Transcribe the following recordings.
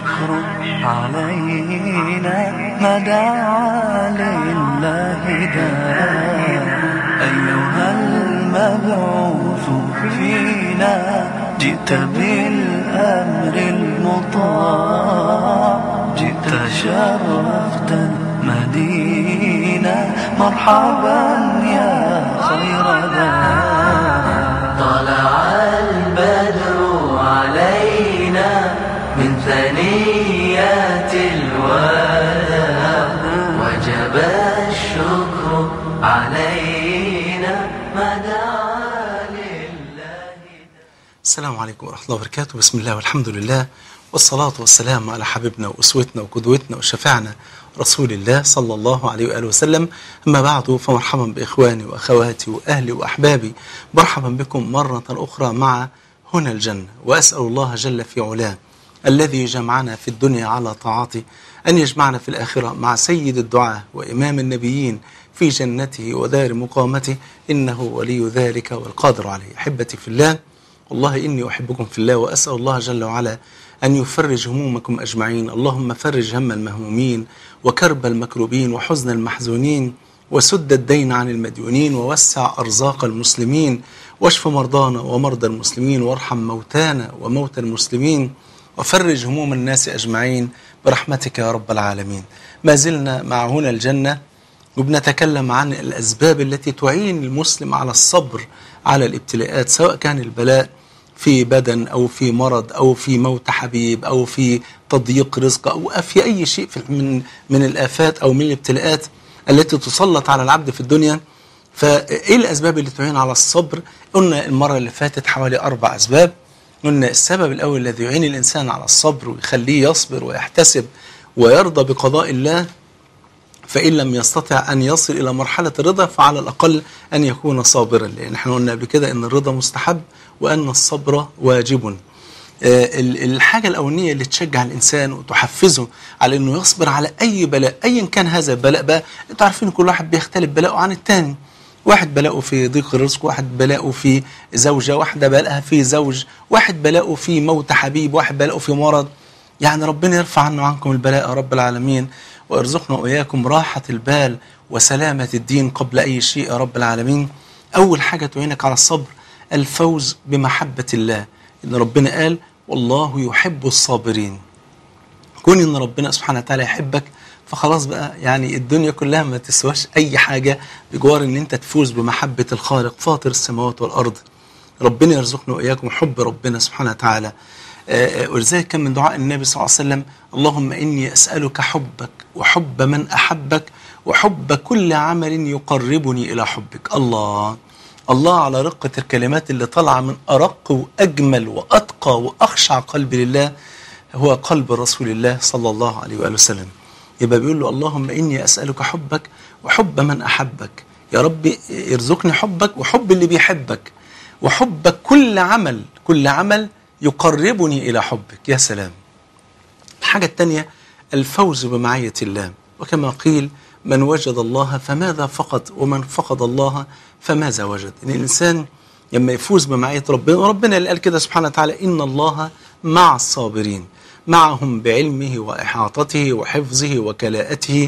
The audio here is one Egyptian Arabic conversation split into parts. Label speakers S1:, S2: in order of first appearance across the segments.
S1: الشكر علينا ما دعا لله داع أيها المبعوث فينا جئت بالأمر المطاع جئت شرفت المدينة مرحبا يا خير داع طلع البدر علينا من ثنيات الوداع وجب الشكر علينا ما دعا لله
S2: السلام عليكم ورحمة الله وبركاته بسم الله والحمد لله والصلاة والسلام على حبيبنا وأسوتنا وقدوتنا وشفعنا رسول الله صلى الله عليه وآله وسلم أما بعد فمرحبا بإخواني وأخواتي وأهلي وأحبابي مرحبا بكم مرة أخرى مع هنا الجنة وأسأل الله جل في علاه الذي جمعنا في الدنيا على طاعته أن يجمعنا في الآخرة مع سيد الدعاة وإمام النبيين في جنته ودار مقامته إنه ولي ذلك والقادر عليه أحبتي في الله والله إني أحبكم في الله وأسأل الله جل وعلا أن يفرج همومكم أجمعين اللهم فرج هم المهمومين وكرب المكروبين وحزن المحزونين وسد الدين عن المديونين ووسع أرزاق المسلمين واشف مرضانا ومرضى المسلمين وارحم موتانا وموتى المسلمين وفرج هموم الناس أجمعين برحمتك يا رب العالمين ما زلنا مع هنا الجنة وبنتكلم عن الأسباب التي تعين المسلم على الصبر على الابتلاءات سواء كان البلاء في بدن أو في مرض أو في موت حبيب أو في تضييق رزق أو في أي شيء في- من من الآفات أو من الابتلاءات التي تسلط على العبد في الدنيا فإيه الأسباب اللي تعين على الصبر قلنا المرة اللي فاتت حوالي أربع أسباب قلنا السبب الأول الذي يعين الإنسان على الصبر ويخليه يصبر ويحتسب ويرضى بقضاء الله فإن لم يستطع أن يصل إلى مرحلة الرضا فعلى الأقل أن يكون صابرا لأن احنا قلنا قبل كده أن الرضا مستحب وأن الصبر واجب آه، ال- الحاجة الأولانية اللي تشجع الإنسان وتحفزه على أنه يصبر على أي بلاء أيا كان هذا البلاء بقى أنتوا عارفين كل واحد بيختلف بلاءه عن التاني واحد بلاءه في ضيق الرزق واحد بلاءه في زوجة واحدة بلاءها في زوج واحد بلاءه في موت حبيب واحد بلاءه في مرض يعني ربنا يرفع عنا عنكم البلاء يا رب العالمين ويرزقنا وإياكم راحة البال وسلامة الدين قبل أي شيء يا رب العالمين أول حاجة تعينك على الصبر الفوز بمحبة الله إن ربنا قال والله يحب الصابرين كون ان ربنا سبحانه وتعالى يحبك فخلاص بقى يعني الدنيا كلها ما تسواش اي حاجه بجوار ان انت تفوز بمحبه الخالق فاطر السماوات والارض ربنا يرزقنا واياكم حب ربنا سبحانه وتعالى آه، آه، ولذلك كان من دعاء النبي صلى الله عليه وسلم اللهم اني اسالك حبك وحب من احبك وحب كل عمل يقربني الى حبك الله الله على رقة الكلمات اللي طالعة من أرق وأجمل وأتقى وأخشع قلب لله هو قلب رسول الله صلى الله عليه وآله وسلم يبقى بيقول له اللهم إني أسألك حبك وحب من أحبك يا رب ارزقني حبك وحب اللي بيحبك وحب كل عمل كل عمل يقربني إلى حبك يا سلام الحاجة الثانية الفوز بمعية الله وكما قيل من وجد الله فماذا فقد ومن فقد الله فماذا وجد إن الإنسان لما يفوز بمعية ربنا وربنا اللي قال كده سبحانه وتعالى إن الله مع الصابرين معهم بعلمه وإحاطته وحفظه وكلاءته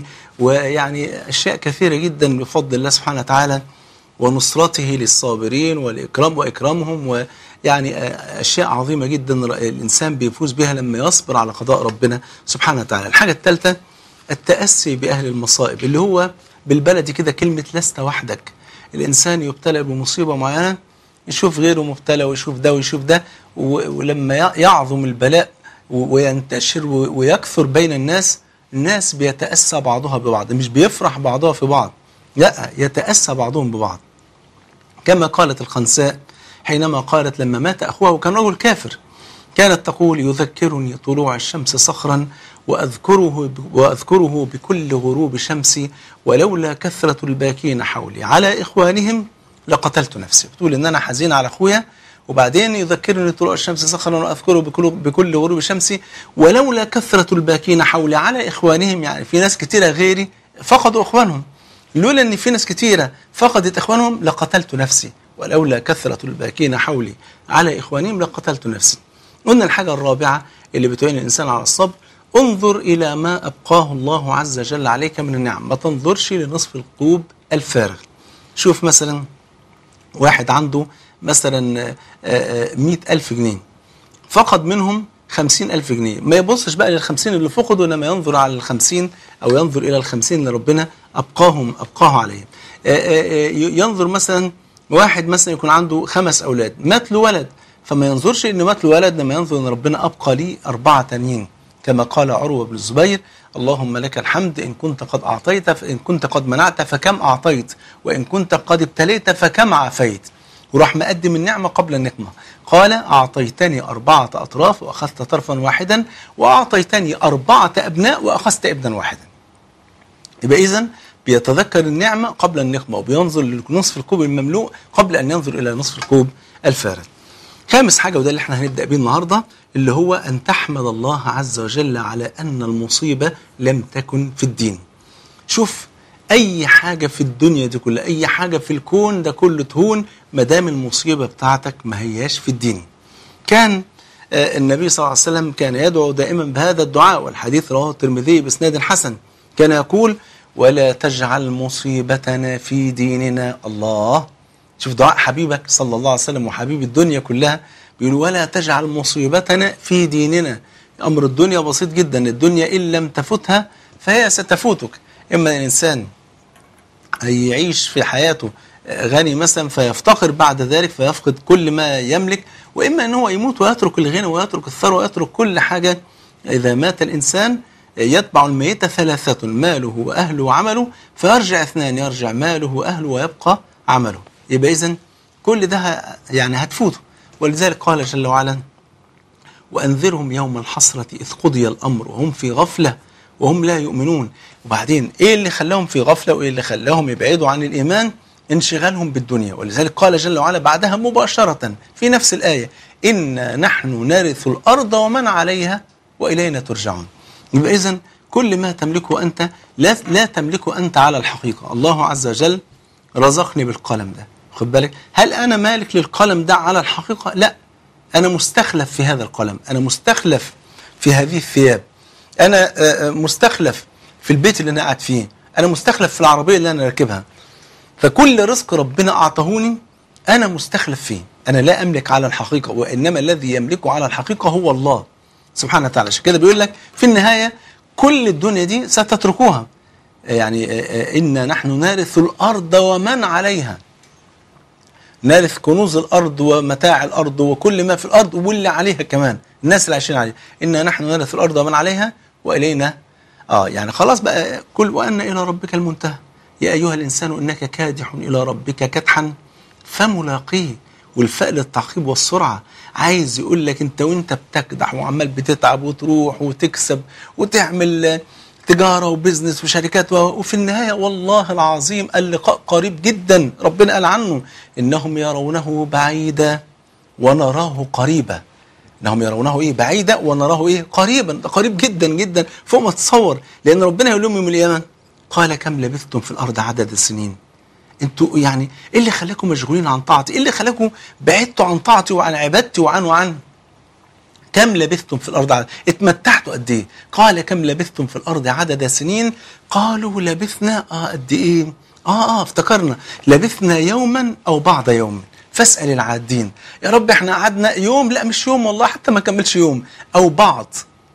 S2: ويعني أشياء كثيرة جدا بفضل الله سبحانه وتعالى ونصرته للصابرين والإكرام وإكرامهم ويعني أشياء عظيمة جدا الإنسان بيفوز بها لما يصبر على قضاء ربنا سبحانه وتعالى الحاجة الثالثة التأسي بأهل المصائب اللي هو بالبلدي كده كلمة لست وحدك الإنسان يبتلى بمصيبة معينة يشوف غيره مبتلى ويشوف ده ويشوف ده و- ولما ي- يعظم البلاء و- وينتشر و- ويكثر بين الناس الناس بيتأسى بعضها ببعض مش بيفرح بعضها في بعض لا يتأسى بعضهم ببعض كما قالت الخنساء حينما قالت لما مات أخوها وكان رجل كافر كانت تقول يذكرني طلوع الشمس صخرا وأذكره, وأذكره بكل غروب شمسي ولولا كثرة الباكين حولي على إخوانهم لقتلت نفسي بتقول إن أنا حزين على أخويا وبعدين يذكرني طلوع الشمس صخرا وأذكره بكل, بكل غروب شمسي ولولا كثرة الباكين حولي على إخوانهم يعني في ناس كتيرة غيري فقدوا إخوانهم لولا ان في ناس كتيره فقدت اخوانهم لقتلت نفسي ولولا كثره الباكين حولي على اخوانهم لقتلت نفسي قلنا الحاجه الرابعه اللي بتعين الإنسان على الصبر انظر إلى ما أبقاه الله عز وجل عليك من النعم ما تنظرش لنصف الكوب الفارغ شوف مثلا واحد عنده مثلا مئة ألف جنيه فقد منهم خمسين ألف جنيه ما يبصش بقى للخمسين اللي فقدوا إنما ينظر على الخمسين أو ينظر إلى الخمسين اللي ربنا أبقاهم أبقاه عليهم ينظر مثلا واحد مثلا يكون عنده خمس أولاد مات له ولد فما ينظرش إن مات له ولد لما ينظر إن ربنا أبقى لي أربعة تانيين كما قال عروة بن الزبير اللهم لك الحمد إن كنت قد أعطيت فإن كنت قد منعت فكم أعطيت وإن كنت قد ابتليت فكم عافيت وراح مقدم النعمة قبل النقمة قال أعطيتني أربعة أطراف وأخذت طرفا واحدا وأعطيتني أربعة أبناء وأخذت ابنا واحدا يبقى إذن بيتذكر النعمة قبل النقمة وبينظر لنصف الكوب المملوء قبل أن ينظر إلى نصف الكوب الفارغ خامس حاجة وده اللي احنا هنبدأ بيه النهاردة اللي هو أن تحمد الله عز وجل على أن المصيبة لم تكن في الدين شوف أي حاجة في الدنيا دي كلها أي حاجة في الكون ده كله تهون ما دام المصيبة بتاعتك ما هياش في الدين كان آه النبي صلى الله عليه وسلم كان يدعو دائما بهذا الدعاء والحديث رواه الترمذي بإسناد حسن كان يقول ولا تجعل مصيبتنا في ديننا الله شوف دعاء حبيبك صلى الله عليه وسلم وحبيب الدنيا كلها بيقول ولا تجعل مصيبتنا في ديننا أمر الدنيا بسيط جدا الدنيا إن لم تفتها فهي ستفوتك إما الإنسان يعيش في حياته غني مثلا فيفتقر بعد ذلك فيفقد كل ما يملك وإما أن هو يموت ويترك الغنى ويترك الثروة ويترك كل حاجة إذا مات الإنسان يتبع الميت ثلاثة ماله وأهله وعمله فيرجع اثنان يرجع ماله وأهله ويبقى عمله يبقى إذن كل ده يعني هتفوته ولذلك قال جل وعلا وأنذرهم يوم الحسرة إذ قضي الأمر وهم في غفلة وهم لا يؤمنون وبعدين إيه اللي خلاهم في غفلة وإيه اللي خلاهم يبعدوا عن الإيمان انشغالهم بالدنيا ولذلك قال جل وعلا بعدها مباشرة في نفس الآية إنا نحن نرث الأرض ومن عليها وإلينا ترجعون يبقى إذن كل ما تملكه أنت لا, لا تملكه أنت على الحقيقة الله عز وجل رزقني بالقلم ده خد بالك هل أنا مالك للقلم ده على الحقيقة لا أنا مستخلف في هذا القلم أنا مستخلف في هذه الثياب أنا مستخلف في البيت اللي أنا قاعد فيه أنا مستخلف في العربية اللي أنا راكبها فكل رزق ربنا أعطهوني أنا مستخلف فيه أنا لا أملك على الحقيقة وإنما الذي يملكه على الحقيقة هو الله سبحانه وتعالى عشان كده بيقول لك في النهاية كل الدنيا دي ستتركوها يعني إنا نحن نرث الأرض ومن عليها نرث كنوز الأرض ومتاع الأرض وكل ما في الأرض واللي عليها كمان الناس اللي عايشين عليها إنا نحن نرث الأرض ومن عليها وإلينا آه يعني خلاص بقى كل وأن إلى ربك المنتهى يا أيها الإنسان إنك كادح إلى ربك كدحا فملاقيه والفاء للتعقيب والسرعة عايز يقول لك انت وانت بتكدح وعمال بتتعب وتروح وتكسب وتعمل تجارة وبزنس وشركات وفي النهاية والله العظيم اللقاء قريب جدا ربنا قال عنه إنهم يرونه بعيدا ونراه قريبا إنهم يرونه إيه بعيدا ونراه إيه قريبا ده قريب جدا جدا فوق ما تتصور لأن ربنا يقول لهم يوم القيامة قال كم لبثتم في الأرض عدد السنين انتوا يعني ايه اللي خلاكم مشغولين عن طاعتي ايه اللي خلاكم بعدتوا عن طاعتي وعن عبادتي وعن وعن كم لبثتم في الارض عدد اتمتعتوا قد ايه قال كم لبثتم في الارض عدد سنين قالوا لبثنا اه قد ايه اه اه افتكرنا لبثنا يوما او بعض يوم فاسال العادين يا رب احنا قعدنا يوم لا مش يوم والله حتى ما كملش يوم او بعض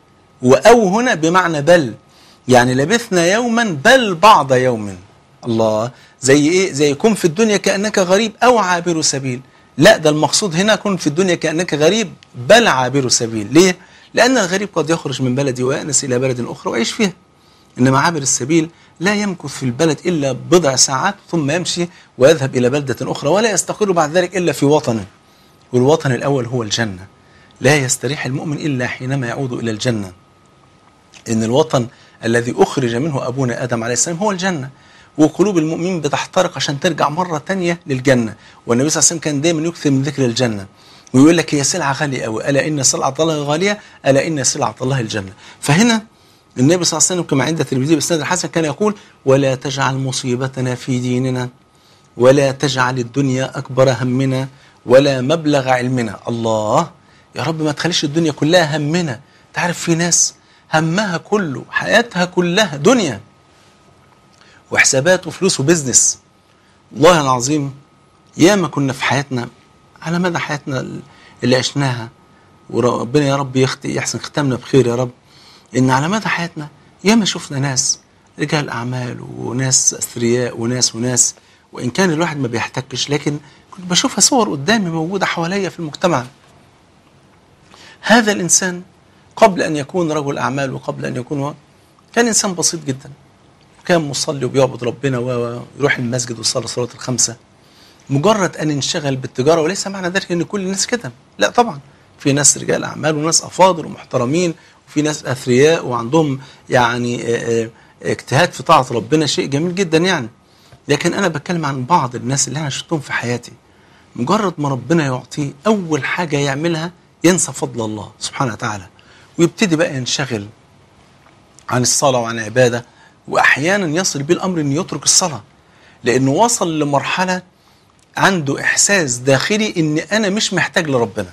S2: واو هنا بمعنى بل يعني لبثنا يوما بل بعض يوم الله زي ايه زي كن في الدنيا كانك غريب او عابر سبيل لا ده المقصود هنا كن في الدنيا كانك غريب بل عابر سبيل ليه لان الغريب قد يخرج من بلده ويأنس الى بلد اخرى ويعيش فيها انما عابر السبيل لا يمكث في البلد الا بضع ساعات ثم يمشي ويذهب الى بلده اخرى ولا يستقر بعد ذلك الا في وطنه والوطن الاول هو الجنه لا يستريح المؤمن الا حينما يعود الى الجنه ان الوطن الذي اخرج منه ابونا ادم عليه السلام هو الجنه وقلوب المؤمنين بتحترق عشان ترجع مرة تانية للجنة والنبي صلى الله عليه وسلم كان دايما يكثر من ذكر الجنة ويقول لك هي سلعة غالية قوي ألا إن سلعة الله غالية ألا إن سلعة الله الجنة فهنا النبي صلى الله عليه وسلم كما عند الترمذي بإسناد الحسن كان يقول ولا تجعل مصيبتنا في ديننا ولا تجعل الدنيا أكبر همنا ولا مبلغ علمنا الله يا رب ما تخليش الدنيا كلها همنا تعرف في ناس همها كله حياتها كلها دنيا وحسابات وفلوس وبزنس والله العظيم ياما كنا في حياتنا على مدى حياتنا اللي عشناها وربنا يا رب يختي يحسن ختامنا بخير يا رب ان على مدى حياتنا ياما شفنا ناس رجال اعمال وناس اثرياء وناس وناس وان كان الواحد ما بيحتكش لكن كنت بشوفها صور قدامي موجوده حواليا في المجتمع هذا الانسان قبل ان يكون رجل اعمال وقبل ان يكون و... كان انسان بسيط جدا كان مصلي وبيعبد ربنا ويروح المسجد ويصلي صلاه الخمسه مجرد ان انشغل بالتجاره وليس معنى ذلك ان كل الناس كده لا طبعا في ناس رجال اعمال وناس افاضل ومحترمين وفي ناس اثرياء وعندهم يعني آه، آه، اجتهاد في طاعه ربنا شيء جميل جدا يعني لكن انا بتكلم عن بعض الناس اللي انا شفتهم في حياتي مجرد ما ربنا يعطيه اول حاجه يعملها ينسى فضل الله سبحانه وتعالى ويبتدي بقى ينشغل عن الصلاه وعن العباده واحيانا يصل بيه الامر انه يترك الصلاه لانه وصل لمرحله عنده احساس داخلي ان انا مش محتاج لربنا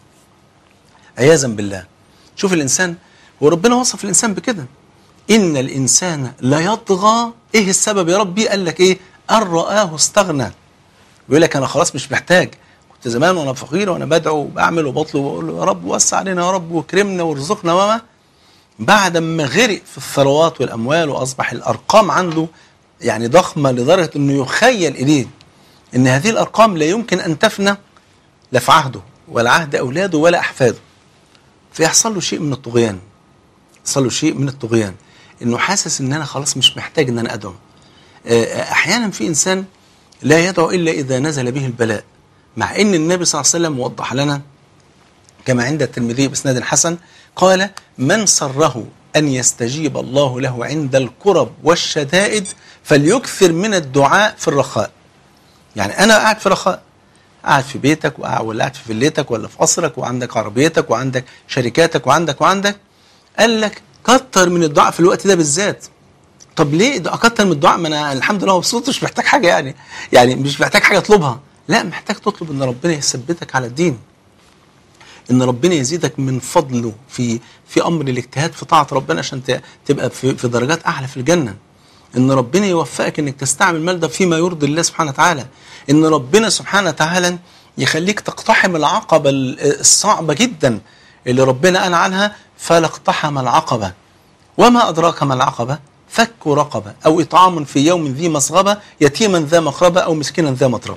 S2: عياذا بالله شوف الانسان وربنا وصف الانسان بكده ان الانسان لا يطغى ايه السبب يا ربي قال لك ايه ان رآه استغنى بيقول لك انا خلاص مش محتاج كنت زمان وانا فقير وانا بدعو وبعمل وبطلب واقول له يا رب وسع علينا يا رب واكرمنا وارزقنا وما بعد ما غرق في الثروات والاموال واصبح الارقام عنده يعني ضخمه لدرجه انه يخيل اليه ان هذه الارقام لا يمكن ان تفنى لا في عهده ولا عهد اولاده ولا احفاده فيحصل له شيء من الطغيان يحصل له شيء من الطغيان انه حاسس ان انا خلاص مش محتاج ان انا ادعو آه، احيانا في انسان لا يدعو الا اذا نزل به البلاء مع ان النبي صلى الله عليه وسلم وضح لنا كما عند الترمذي باسناد حسن قال من سره ان يستجيب الله له عند الكرب والشدائد فليكثر من الدعاء في الرخاء يعني انا قاعد في رخاء قاعد في بيتك وقاعد- ولا قاعد في فيلتك ولا في قصرك وعندك عربيتك وعندك شركاتك وعندك وعندك قال لك كتر من الدعاء في الوقت ده بالذات طب ليه ده اكتر من الدعاء ما انا الحمد لله مبسوط مش محتاج حاجه يعني يعني مش محتاج حاجه اطلبها لا محتاج تطلب ان ربنا يثبتك على الدين ان ربنا يزيدك من فضله في في امر الاجتهاد في طاعه ربنا عشان ت- تبقى في, في درجات اعلى في الجنه ان ربنا يوفقك انك تستعمل المال ده فيما يرضي الله سبحانه وتعالى ان ربنا سبحانه وتعالى يخليك تقتحم العقبه ال- الصعبه جدا اللي ربنا قال عنها فلا اقتحم العقبه وما أدراك ما العقبة فك رقبة أو إطعام في يوم ذي مسغبة يتيما ذا مقربة أو مسكينا ذا متربة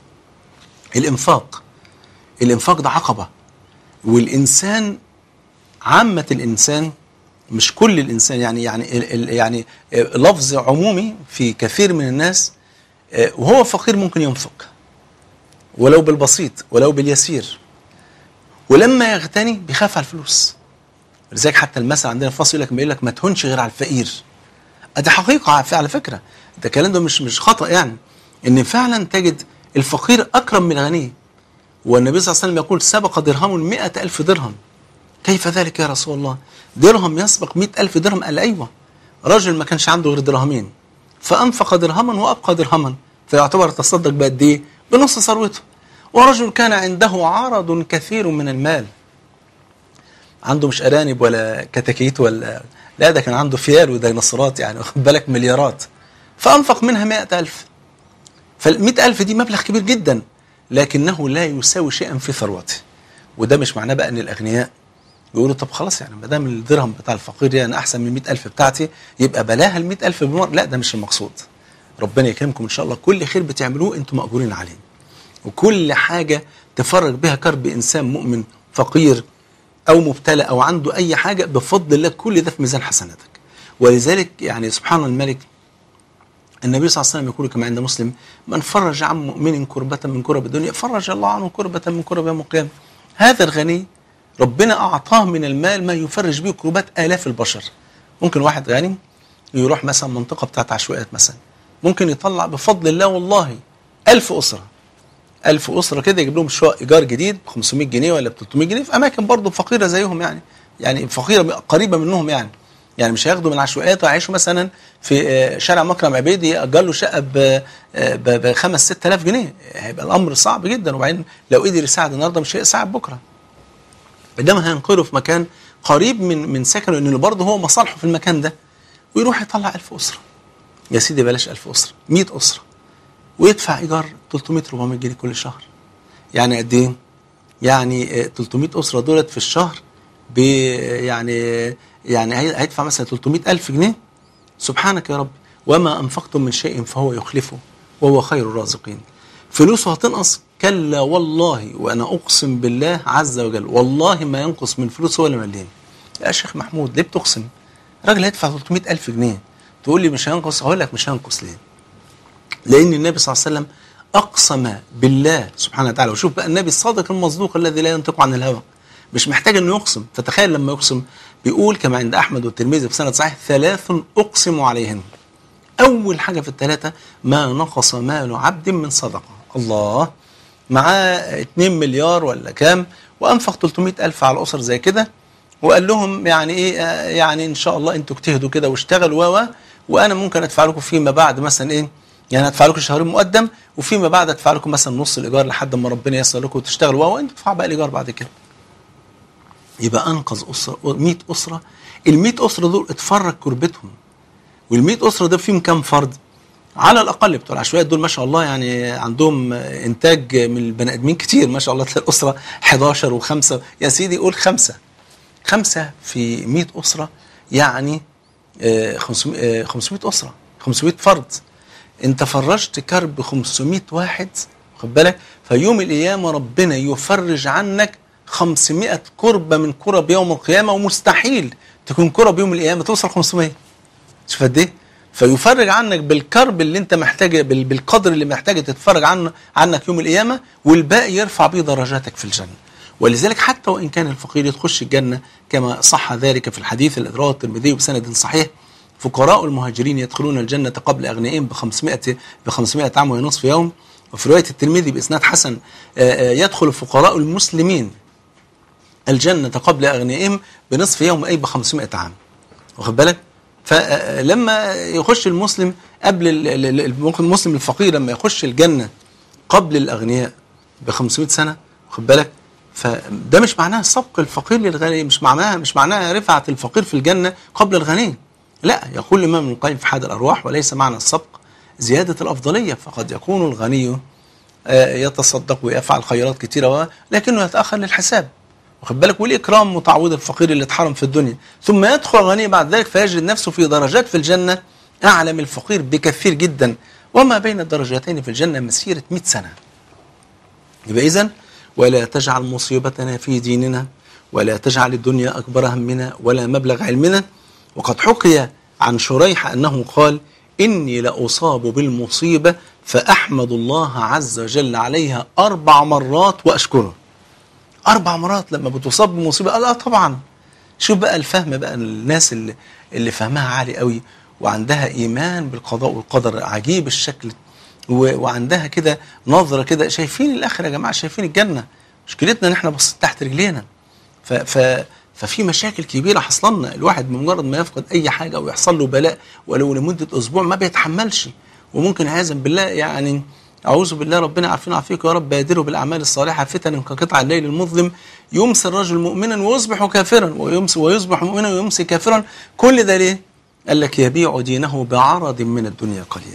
S2: الإنفاق الإنفاق ده عقبة والإنسان عامة الإنسان مش كل الإنسان يعني يعني ال- ال- يعني آه، لفظ عمومي في كثير من الناس آه، وهو فقير ممكن ينفق ولو بالبسيط ولو باليسير ولما يغتني بيخاف على الفلوس لذلك حتى المثل عندنا في مصر يقول لك ما يقول لك ما تهونش غير على الفقير دي حقيقة على- على فكرة ده الكلام ده مش مش خطأ يعني ان فعلا تجد الفقير اكرم من الغني والنبي صلى الله عليه وسلم يقول سبق درهم مئة ألف درهم كيف ذلك يا رسول الله درهم يسبق مئة ألف درهم قال أيوة رجل ما كانش عنده غير درهمين فأنفق درهما وأبقى درهما فيعتبر تصدق بقد إيه بنص ثروته ورجل كان عنده عرض كثير من المال عنده مش أرانب ولا كتاكيت ولا لا ده كان عنده فيال وديناصورات يعني واخد بالك مليارات فأنفق منها مئة ألف فالمئة ألف دي مبلغ كبير جدا لكنه لا يساوي شيئا في ثروته وده مش معناه بقى ان الاغنياء يقولوا طب خلاص يعني ما دام الدرهم بتاع الفقير يعني احسن من 100000 بتاعتي يبقى بلاها ال 100000 بالمره لا ده مش المقصود ربنا يكرمكم ان شاء الله كل خير بتعملوه انتم مأجورين عليه وكل حاجه تفرج بها كرب انسان مؤمن فقير او مبتلى او عنده اي حاجه بفضل الله كل ده في ميزان حسناتك ولذلك يعني سبحان الملك النبي صلى الله عليه وسلم يقول كما عند مسلم من فرج عن مؤمن كربة من كرب الدنيا فرج الله عنه كربة من كرب يوم القيامة هذا الغني ربنا أعطاه من المال ما يفرج به كربات آلاف البشر ممكن واحد غني يروح مثلا منطقة بتاعت عشوائيات مثلا ممكن يطلع بفضل الله والله ألف أسرة ألف أسرة كده يجيب لهم شقق إيجار جديد ب 500 جنيه ولا ب 300 جنيه في أماكن برضه فقيرة زيهم يعني يعني فقيرة قريبة منهم يعني يعني مش هياخدوا من العشوائيات ويعيشوا مثلا في آه، شارع مكرم عبيدي يأجر له شقة ب ب 5 6000 جنيه هيبقى الأمر صعب جدا وبعدين لو قدر يساعد النهارده مش هيساعد بكرة إنما هينقله في مكان قريب من من سكنه لان برضه هو مصالحه في المكان ده ويروح يطلع 1000 اسره يا سيدي بلاش 1000 اسره 100 اسره ويدفع ايجار 300 400 جنيه كل شهر يعني قد ايه؟ يعني آه، 300 اسره دولت في الشهر ب يعني يعني هي- هيدفع مثلا 300 الف جنيه سبحانك يا رب وما انفقتم من شيء فهو يخلفه وهو خير الرازقين فلوسه هتنقص كلا والله وانا اقسم بالله عز وجل والله ما ينقص من فلوسه ولا مليم يا شيخ محمود ليه بتقسم راجل هيدفع 300 الف جنيه تقول لي مش هينقص اقول لك مش هينقص ليه لان النبي صلى الله عليه وسلم اقسم بالله سبحانه وتعالى وشوف بقى النبي الصادق المصدوق الذي لا ينطق عن الهوى مش محتاج انه يقسم فتخيل لما يقسم بيقول كما عند احمد والترمذي في سند صحيح ثلاث اقسم عليهن اول حاجه في الثلاثه ما نقص مال عبد من صدقه الله معاه 2 مليار ولا كام وانفق 300 الف على الاسر زي كده وقال لهم يعني ايه آه، يعني ان شاء الله انتوا اجتهدوا كده واشتغلوا و و وانا ممكن ادفع لكم فيما بعد مثلا ايه يعني ادفع لكم شهرين مقدم وفيما بعد ادفع لكم مثلا نص الايجار لحد ما ربنا ييسر لكم وتشتغلوا و وانتوا تدفعوا بقى الايجار بعد كده يبقى انقذ اسره 100 اسره ال 100 اسره دول اتفرج كربتهم وال 100 اسره ده فيهم كام فرد؟ على الاقل بتوع العشوائيات دول ما شاء الله يعني عندهم انتاج من البني ادمين كتير ما شاء الله تلاقي الاسره 11 و5 يا سيدي قول خمسه خمسه في 100 اسره يعني آه، 500 آه، 500 اسره 500 فرد انت فرجت كرب 500 واحد خد بالك فيوم القيامه ربنا يفرج عنك 500 كربه من كرب يوم القيامه ومستحيل تكون كرب يوم القيامه توصل 500 شوف قد ايه فيفرج عنك بالكرب اللي انت محتاج بال- بالقدر اللي محتاج تتفرج عنه عنك يوم القيامه والباقي يرفع بيه درجاتك في الجنه ولذلك حتى وان كان الفقير يخش الجنه كما صح ذلك في الحديث الذي رواه الترمذي بسند صحيح فقراء المهاجرين يدخلون الجنه قبل اغنيائهم ب 500 ب 500 عام ونصف يوم وفي روايه الترمذي باسناد حسن آه، آه، يدخل فقراء المسلمين الجنة قبل أغنيائهم بنصف يوم أي ب 500 عام واخد بالك فلما يخش المسلم قبل ال- ال- ال- ممكن المسلم الفقير لما يخش الجنة قبل الأغنياء ب 500 سنة واخد بالك فده مش معناها سبق الفقير للغني مش معناها مش معناها رفعة الفقير في الجنة قبل الغني لا يقول الإمام ابن القيم في حاد الأرواح وليس معنى السبق زيادة الأفضلية فقد يكون الغني آه، يتصدق ويفعل خيرات كتيرة و- لكنه يتأخر للحساب واخد بالك والإكرام متعوض الفقير اللي اتحرم في الدنيا ثم يدخل غني بعد ذلك فيجد نفسه في درجات في الجنة أعلى من الفقير بكثير جدا وما بين الدرجتين في الجنة مسيرة 100 سنة يبقى إذن ولا تجعل مصيبتنا في ديننا ولا تجعل الدنيا أكبر همنا ولا مبلغ علمنا وقد حكي عن شريح أنه قال إني لأصاب بالمصيبة فأحمد الله عز وجل عليها أربع مرات وأشكره أربع مرات لما بتصاب بمصيبة قال آه طبعا شوف بقى الفهم بقى الناس اللي, اللي فهمها عالي قوي وعندها إيمان بالقضاء والقدر عجيب الشكل و- وعندها كده نظرة كده شايفين الآخرة يا جماعة شايفين الجنة مشكلتنا إن إحنا باصين تحت رجلينا ف ف ففي مشاكل كبيرة حصل لنا الواحد بمجرد ما يفقد أي حاجة أو يحصل له بلاء ولو لمدة أسبوع ما بيتحملش وممكن عياذا بالله يعني أعوذ بالله ربنا عارفين عافيك يا رب بادروا بالأعمال الصالحة فتن كقطع الليل المظلم يمسي الرجل مؤمنا ويصبح كافرا ويمسي ويصبح مؤمنا ويمسي كافرا كل ده ليه؟ قال لك يبيع دينه بعرض من الدنيا قليل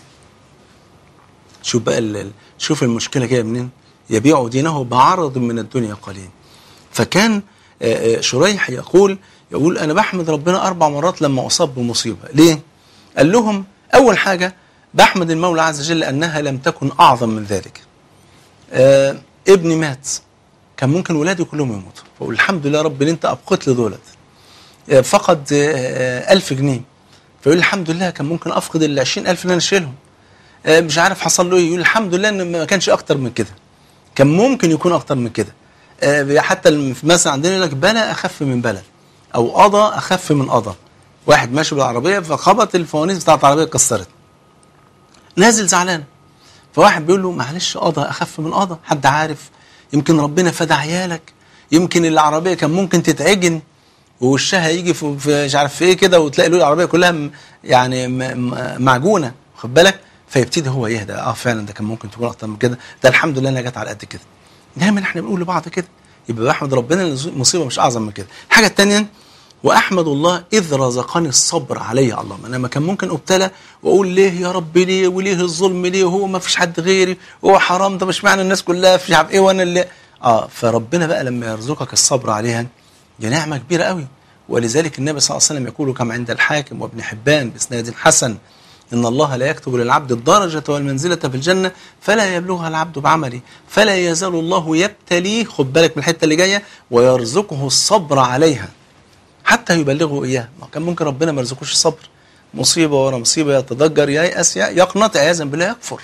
S2: شوف بقى ال- ال- شوف المشكلة جاية منين يبيع دينه بعرض من الدنيا قليل فكان آه، آه، شريح يقول يقول أنا بحمد ربنا أربع مرات لما أصاب بمصيبة ليه؟ قال لهم أول حاجة بحمد المولى عز وجل أنها لم تكن أعظم من ذلك آه ابني مات كان ممكن ولادي كلهم يموتوا فأقول الحمد لله رب إن أنت أبقيت لي دولت آه، فقد آه، آه، ألف جنيه فيقول الحمد لله كان ممكن أفقد ال 20000 اللي أنا شايلهم آه، مش عارف حصل له ايه يقول الحمد لله ان ما كانش اكتر من كده كان ممكن يكون اكتر من كده آه، حتى الم- مثلا عندنا يقول لك بلا اخف من بلا او قضى اخف من قضى واحد ماشي بالعربيه فخبط الفوانيس بتاعت العربيه اتكسرت نازل زعلان فواحد بيقول له معلش قضى اخف من قضى حد عارف يمكن ربنا فدى عيالك يمكن العربيه كان ممكن تتعجن ووشها يجي في في مش عارف في ايه كده وتلاقي له العربيه كلها م- يعني م- م- معجونه خد بالك فيبتدي هو يهدى اه فعلا ده كان ممكن تكون اكتر من كده ده الحمد لله انا جت على قد كده دايما احنا بنقول لبعض كده يبقى بحمد ربنا ان المصيبه مش اعظم من كده الحاجه الثانيه واحمد الله اذ رزقني الصبر عليه الله انا ما كان ممكن ابتلى واقول ليه يا رب ليه وليه الظلم ليه وهو ما فيش حد غيري وهو حرام ده مش معنى الناس كلها مش عارف ايه وانا اللي اه فربنا بقى لما يرزقك الصبر عليها دي نعمه كبيره قوي ولذلك النبي صلى الله عليه وسلم يقول كما عند الحاكم وابن حبان باسناد حسن إن الله لا يكتب للعبد الدرجة والمنزلة في الجنة فلا يبلغها العبد بعمله فلا يزال الله يبتليه خد بالك من الحتة اللي جاية ويرزقه الصبر عليها حتى يبلغه إياه ما كان ممكن ربنا ما يرزقوش الصبر مصيبة ورا مصيبة يتضجر ييأس يقنط عياذا بالله يكفر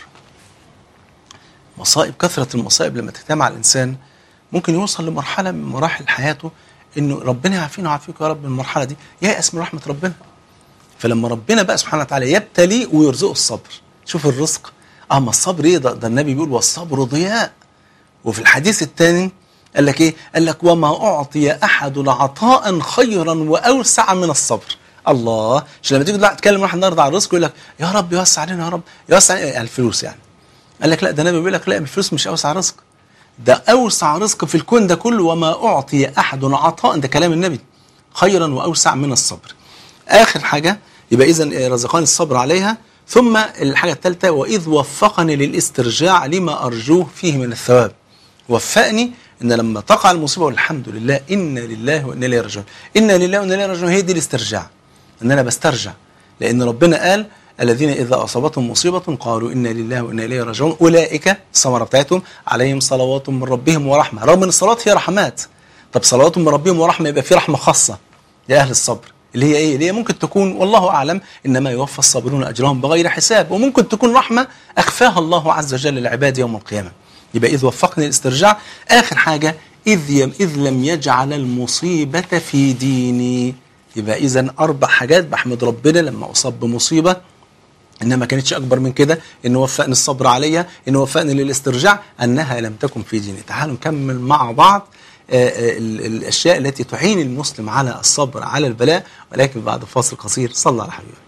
S2: مصائب كثرة المصائب لما تجتمع الإنسان ممكن يوصل لمرحلة من مراحل حياته إنه ربنا يعافينا ويعافيك يا رب من المرحلة دي ييأس من رحمة ربنا فلما ربنا بقى سبحانه وتعالى يبتلي ويرزقه الصبر شوف الرزق اما الصبر ايه ده, ده النبي بيقول والصبر ضياء وفي الحديث الثاني قال لك ايه قال لك وما اعطي احد عطاء خيرا واوسع من الصبر الله عشان لما تيجي تتكلم واحد النهارده على الرزق يقول لك يا رب يوسع علينا يا رب يوسع علينا يعني الفلوس يعني قال لك لا ده النبي بيقول لك لا الفلوس مش اوسع رزق ده اوسع رزق في الكون ده كله وما اعطي احد عطاء ده كلام النبي خيرا واوسع من الصبر اخر حاجه يبقى اذا رزقني الصبر عليها ثم الحاجه الثالثه واذ وفقني للاسترجاع لما ارجوه فيه من الثواب وفقني ان لما تقع المصيبه والحمد لله انا لله وانا اليه راجعون انا لله وانا اليه راجعون هي دي الاسترجاع ان انا بسترجع لان ربنا قال الذين اذا اصابتهم مصيبه قالوا انا لله وانا اليه راجعون اولئك الثمره بتاعتهم عليهم صلوات من ربهم ورحمه رغم ان الصلوات هي رحمات طب صلوات من ربهم ورحمه يبقى في رحمه خاصه لاهل الصبر اللي هي ايه؟ اللي هي ممكن تكون والله اعلم انما يوفى الصابرون اجرهم بغير حساب وممكن تكون رحمه اخفاها الله عز وجل للعباد يوم القيامه. يبقى اذ وفقني الاسترجاع اخر حاجه اذ يم اذ لم يجعل المصيبه في ديني. يبقى اذا اربع حاجات بحمد ربنا لما اصاب بمصيبه انها ما كانتش اكبر من كده انه وفقني الصبر عليا انه وفقني للاسترجاع انها لم تكن في ديني. تعالوا نكمل مع بعض الاشياء التي تعين المسلم على الصبر على البلاء ولكن بعد فاصل قصير صلى على حبيبك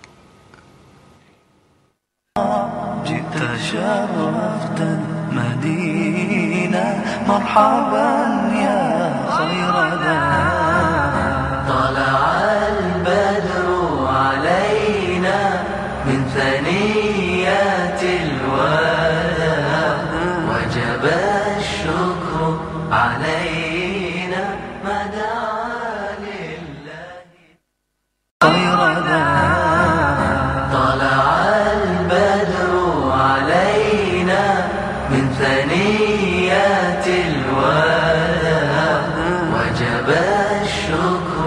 S1: جئت شرفت المدينة مرحبا يا خير دار طلع البدر علينا من ثنيات الوداع وجب الشكر علينا ما دعا لله خير طلع البدر علينا من ثنيات الوداع وجب الشكر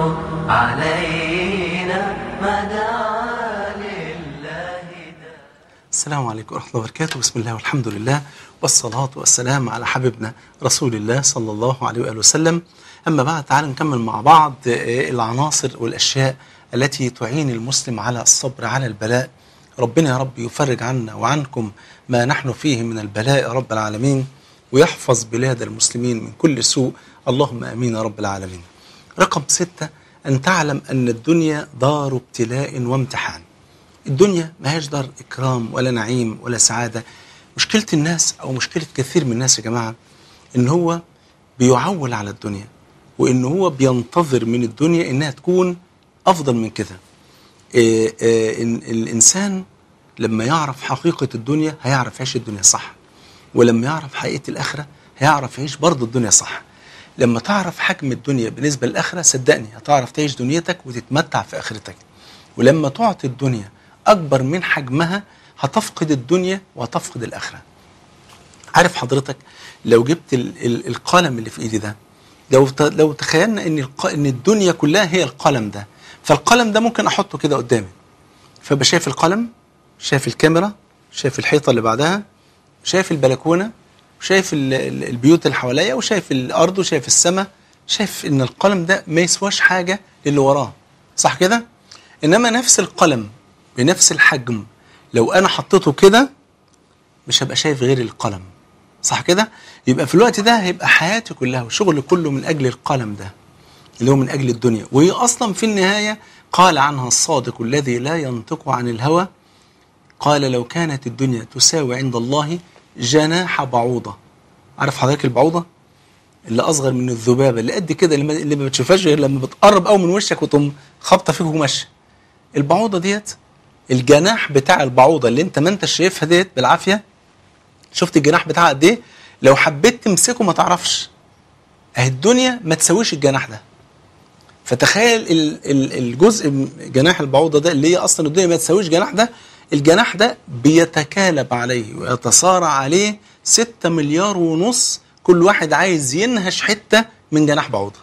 S1: علينا ما دعا لله
S2: السلام عليكم ورحمه الله وبركاته بسم الله والحمد لله والصلاة والسلام على حبيبنا رسول الله صلى الله عليه وآله وسلم أما بعد تعالوا نكمل مع بعض العناصر والأشياء التي تعين المسلم على الصبر على البلاء ربنا يا رب يفرج عنا وعنكم ما نحن فيه من البلاء يا رب العالمين ويحفظ بلاد المسلمين من كل سوء اللهم أمين يا رب العالمين رقم ستة أن تعلم أن الدنيا دار ابتلاء وامتحان الدنيا ما هيش دار إكرام ولا نعيم ولا سعادة مشكلة الناس أو مشكلة كثير من الناس يا جماعة إن هو بيعول على الدنيا وإن هو بينتظر من الدنيا إنها تكون أفضل من كده إيه إيه إن الإنسان لما يعرف حقيقة الدنيا هيعرف يعيش الدنيا صح ولما يعرف حقيقة الآخرة هيعرف يعيش برضه الدنيا صح لما تعرف حجم الدنيا بالنسبة للآخرة صدقني هتعرف تعيش دنيتك وتتمتع في آخرتك ولما تعطي الدنيا أكبر من حجمها هتفقد الدنيا وهتفقد الآخرة عارف حضرتك لو جبت ال ال القلم اللي في ايدي ده لو لو تخيلنا ان ان الدنيا كلها هي القلم ده فالقلم ده ممكن احطه كده قدامي فبقى شايف القلم شايف الكاميرا شايف الحيطه اللي بعدها شايف البلكونه شايف ال ال البيوت اللي حواليا وشايف الارض وشايف السماء شايف ان القلم ده ما يسواش حاجه للي وراه صح كده انما نفس القلم بنفس الحجم لو انا حطيته كده مش هبقى شايف غير القلم صح كده يبقى في الوقت ده هيبقى حياتي كلها وشغلي كله من اجل القلم ده اللي هو من اجل الدنيا وهي اصلا في النهايه قال عنها الصادق الذي لا ينطق عن الهوى قال لو كانت الدنيا تساوي عند الله جناح بعوضه عارف حضرتك البعوضه اللي اصغر من الذبابه اللي قد كده اللي ما, اللي ما بتشوفهاش غير لما بتقرب قوي من وشك وتقوم خابطه فيك وماشيه البعوضه ديت الجناح بتاع البعوضه اللي انت ما انت شايفها ديت بالعافيه شفت الجناح بتاعها قد ايه لو حبيت تمسكه ما تعرفش اهي الدنيا ما تساويش الجناح ده فتخيل ال- ال- الجزء من جناح البعوضه ده اللي هي اصلا الدنيا ما تساويش جناح ده الجناح ده بيتكالب عليه ويتصارع عليه 6 مليار ونص كل واحد عايز ينهش حته من جناح بعوضه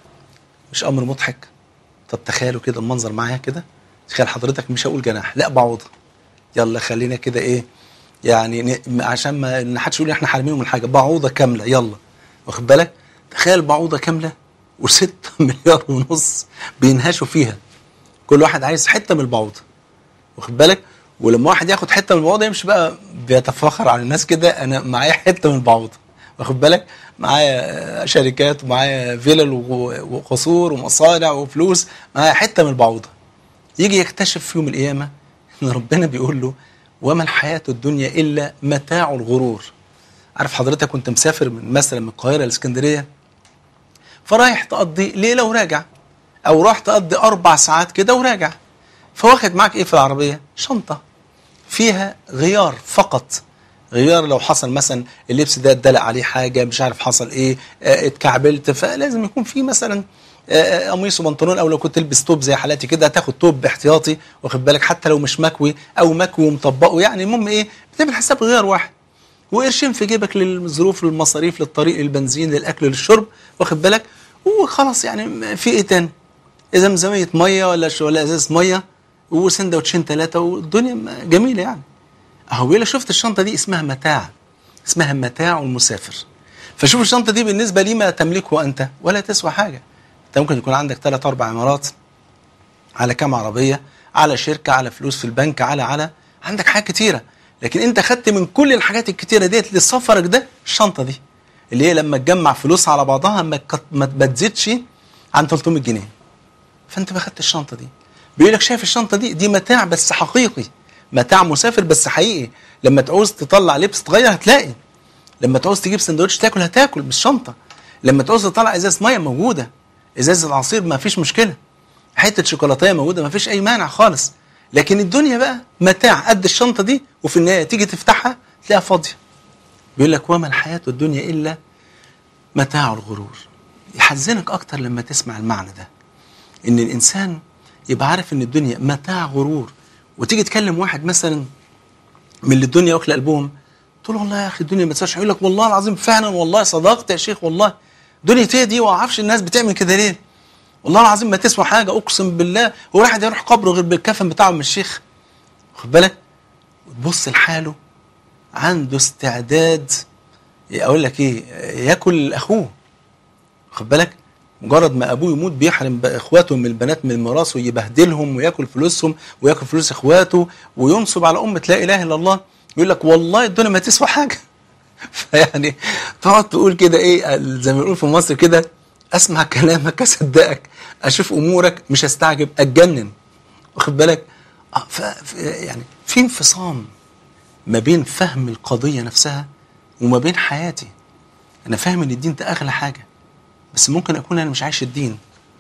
S2: مش امر مضحك طب تخيلوا كده المنظر معايا كده تخيل حضرتك مش هقول جناح لا بعوضه يلا خلينا كده ايه يعني ن- عشان ما ما حدش يقول احنا حارمينهم من حاجه بعوضه كامله يلا واخد بالك تخيل بعوضه كامله و6 مليار ونص بينهشوا فيها كل واحد عايز حته من البعوضه واخد بالك ولما واحد ياخد حته من البعوضه يمشي بقى بيتفاخر على الناس كده انا معايا حته من البعوضه واخد بالك معايا شركات ومعايا فيلل و- وقصور ومصانع وفلوس معايا حته من البعوضه يجي يكتشف في يوم القيامه ان ربنا بيقول له وما الحياه الدنيا الا متاع الغرور عارف حضرتك كنت مسافر من مثلا من القاهره لاسكندريه فرايح تقضي ليله وراجع او راح تقضي اربع ساعات كده وراجع فواخد معاك ايه في العربيه شنطه فيها غيار فقط غيار لو حصل مثلا اللبس ده اتدلق عليه حاجه مش عارف حصل ايه آه، اتكعبلت فلازم يكون في مثلا آه، آه، قميص وبنطلون او لو كنت تلبس توب زي حالاتي كده هتاخد توب احتياطي واخد بالك حتى لو مش مكوي او مكوي ومطبقه يعني المهم ايه بتعمل حساب غيار واحد وقرشين في جيبك للظروف للمصاريف للطريق للبنزين للاكل للشرب واخد بالك وخلاص يعني في ايه تاني زمزميه ميه ولا ش- ولا ازازه ميه وسندوتشين ثلاثه والدنيا م- جميله يعني اهو بيقول لك شفت الشنطه دي اسمها متاع اسمها متاع المسافر فشوف الشنطه دي بالنسبه لما تملكه انت ولا تسوى حاجه انت ممكن يكون عندك ثلاث اربع عمارات على كام عربيه على شركه على فلوس في البنك على على عندك حاجات كتيره لكن انت خدت من كل الحاجات الكتيره ديت لسفرك ده الشنطه دي اللي هي لما تجمع فلوس على بعضها ما كت- ما ما تزيدش عن 300 جنيه فانت ما خدت الشنطه دي بيقول لك شايف الشنطه دي دي متاع بس حقيقي متاع مسافر بس حقيقي لما تعوز تطلع لبس تغير هتلاقي لما تعوز تجيب سندوتش تاكل هتاكل بالشنطه لما تعوز تطلع ازازه ميه موجوده ازازه عصير ما فيش مشكله حته شوكولاتيه موجوده ما فيش اي مانع خالص لكن الدنيا بقى متاع قد الشنطه دي وفي النهايه تيجي تفتحها تلاقيها فاضيه بيقول لك وما الحياه الدنيا الا متاع الغرور يحزنك اكتر لما تسمع المعنى ده ان الانسان يبقى عارف ان الدنيا متاع غرور وتيجي تكلم واحد مثلا من اللي الدنيا واكله قلبهم تقول له والله يا اخي الدنيا ما تسواش يقول لك والله العظيم فعلا والله صدقت يا شيخ والله دنيا ايه دي وما اعرفش الناس بتعمل كده ليه والله العظيم ما تسوى حاجه اقسم بالله هو واحد يروح قبره غير بالكفن بتاعه من الشيخ خد بالك وتبص لحاله عنده استعداد اقول لك ايه ياكل اخوه خد بالك مجرد ما ابوه يموت بيحرم بقى اخواته من البنات من الميراث ويبهدلهم وياكل فلوسهم وياكل فلوس اخواته وينصب على امه لا اله الا الله يقول لك والله الدنيا ما تسوى حاجه فيعني تقعد تقول كده ايه زي ما بنقول في مصر كده اسمع كلامك اصدقك اشوف امورك مش هستعجب اتجنن واخد بالك آه، ف ف- يعني في انفصام ما بين فهم القضيه نفسها وما بين حياتي انا فاهم ان الدين ده اغلى حاجه بس ممكن اكون انا مش عايش الدين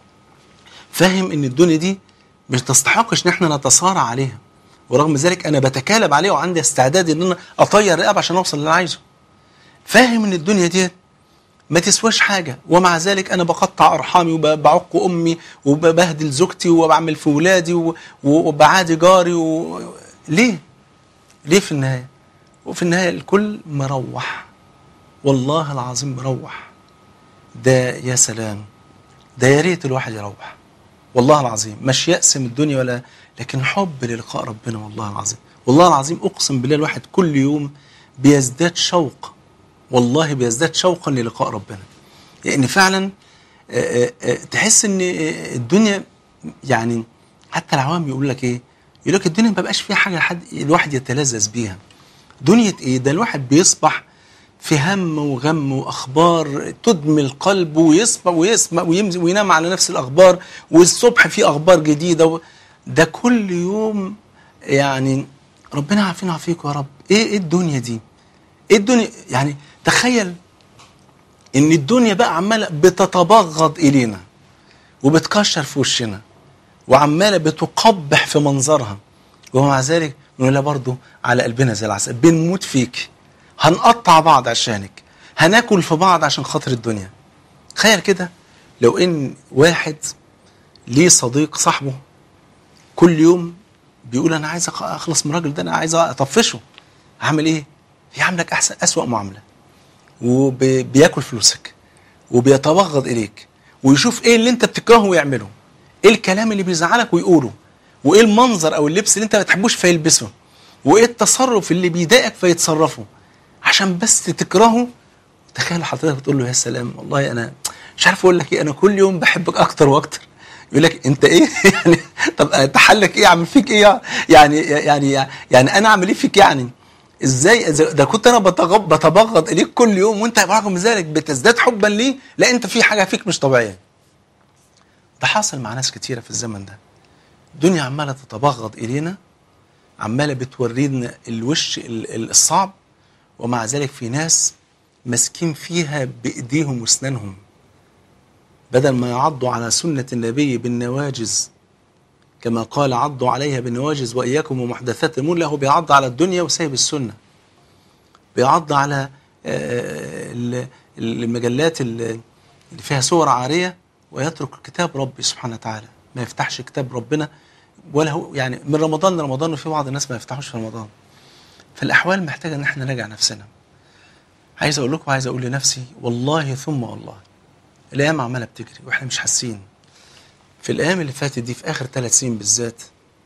S2: فاهم ان الدنيا دي مش تستحقش ان احنا نتصارع عليها ورغم ذلك انا بتكالب عليها وعندي استعداد ان انا اطير رقاب عشان اوصل اللي انا عايزه فاهم ان الدنيا دي ما تسواش حاجة ومع ذلك أنا بقطع أرحامي وبعق أمي وببهدل زوجتي وبعمل في ولادي و- وبعادي جاري و... ليه؟ ليه في النهاية؟ وفي النهاية الكل مروح والله العظيم مروح ده يا سلام ده يا ريت الواحد يروح والله العظيم مش يأس من الدنيا ولا لكن حب للقاء ربنا والله العظيم والله العظيم أقسم بالله الواحد كل يوم بيزداد شوق والله بيزداد شوقا للقاء ربنا لأن فعلا آه، آه، آه، تحس ان آه، الدنيا يعني حتى العوام يقول لك ايه يقول لك الدنيا ما بقاش فيها حاجه حد الواحد يتلذذ بيها دنيا ايه ده الواحد بيصبح في هم وغم واخبار تدمي القلب ويصبح ويسمع ويمز- وينام على نفس الاخبار والصبح في اخبار جديده و... ده كل يوم يعني ربنا يعافينا ويعافيك يا رب ايه ايه الدنيا دي ايه الدنيا يعني تخيل ان الدنيا بقى عماله بتتبغض الينا وبتكشر في وشنا وعماله بتقبح في منظرها ومع ذلك نقول لها برضه على قلبنا زي العسل بنموت فيك هنقطع بعض عشانك هناكل في بعض عشان خاطر الدنيا تخيل كده لو ان واحد ليه صديق صاحبه كل يوم بيقول انا عايز أخ- اخلص من الراجل ده انا عايز اطفشه هعمل ايه؟ يعاملك احسن اسوأ معامله وبياكل فلوسك وبيتبغض اليك ويشوف ايه اللي انت بتكرهه ويعمله ايه الكلام اللي بيزعلك ويقوله وايه المنظر او اللبس اللي انت ما بتحبوش فيلبسه وايه التصرف اللي بيضايقك فيتصرفه عشان بس تكرهه تخيل حضرتك بتقول له يا سلام والله انا مش عارف اقول لك ايه انا كل يوم بحبك اكتر واكتر يقول لك انت ايه يعني طب تحلك ايه اعمل فيك ايه يعني يعني يعني انا اعمل ايه فيك يعني ازاي إذا- ده كنت انا بتغض بتبغض اليك كل يوم وانت برغم ذلك بتزداد حبا ليه لا انت في حاجه فيك مش طبيعيه ده حاصل مع ناس كتيره في الزمن ده الدنيا عماله تتبغض الينا عماله بتورينا الوش ال- ال- الصعب ومع ذلك في ناس ماسكين فيها بايديهم واسنانهم بدل ما يعضوا على سنه النبي بالنواجز كما قال عضوا عليها بالنواجز واياكم ومحدثات الامور لا هو بيعض على الدنيا وسايب السنه بيعض على آه، ال- المجلات ال- اللي فيها صور عاريه ويترك كتاب ربي سبحانه وتعالى ما يفتحش كتاب ربنا ولا هو يعني من رمضان لرمضان وفي بعض الناس ما يفتحوش في رمضان فالاحوال محتاجه ان احنا نراجع نفسنا عايز اقول لكم عايز اقول لنفسي والله ثم والله الايام عماله بتجري واحنا مش حاسين في الايام اللي فاتت دي في اخر ثلاث سنين بالذات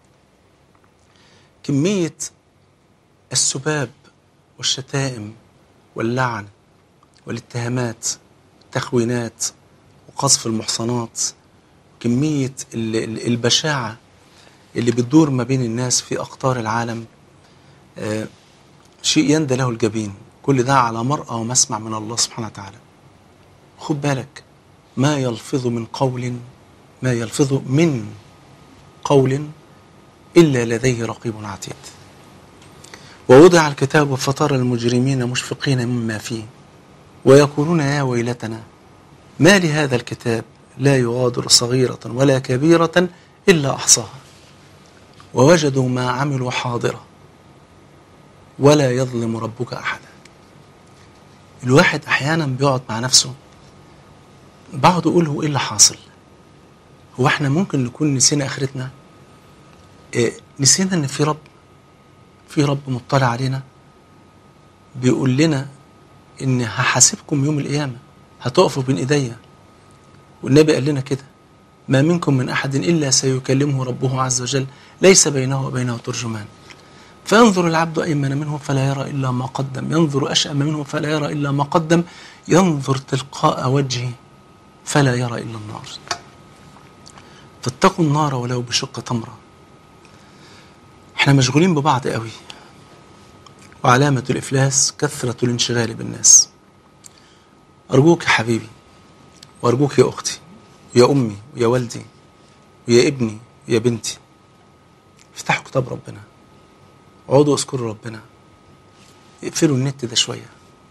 S2: كميه السباب والشتائم واللعن والاتهامات التخوينات وقذف المحصنات كمية ال- ال- البشاعة اللي بتدور ما بين الناس في أقطار العالم آه، شيء يندى له الجبين كل ده على مرأى ومسمع من الله سبحانه وتعالى خد بالك ما يلفظ من قول ما يلفظ من قول إلا لديه رقيب عتيد ووضع الكتاب فترى المجرمين مشفقين مما فيه ويقولون يا ويلتنا ما لهذا الكتاب لا يغادر صغيرة ولا كبيرة إلا أحصاها ووجدوا ما عملوا حاضرة ولا يظلم ربك أحدا الواحد أحيانا بيقعد مع نفسه بقعد أقول هو إيه اللي حاصل هو إحنا ممكن نكون نسينا آخرتنا إيه نسينا إن في رب في رب مطلع علينا بيقول لنا ان هحاسبكم يوم القيامه هتقفوا بين ايديا والنبي قال لنا كده ما منكم من احد الا سيكلمه ربه عز وجل ليس بينه وبينه ترجمان فينظر العبد ايمن منه فلا يرى الا ما قدم ينظر اشأم منه فلا يرى الا ما قدم ينظر تلقاء وجهه فلا يرى الا النار فاتقوا النار ولو بشق تمره احنا مشغولين ببعض قوي وعلامة الإفلاس كثرة الانشغال بالناس أرجوك يا حبيبي وأرجوك يا أختي ويا أمي ويا والدي ويا ابني ويا بنتي افتحوا كتاب ربنا اقعدوا اذكروا ربنا اقفلوا النت ده شوية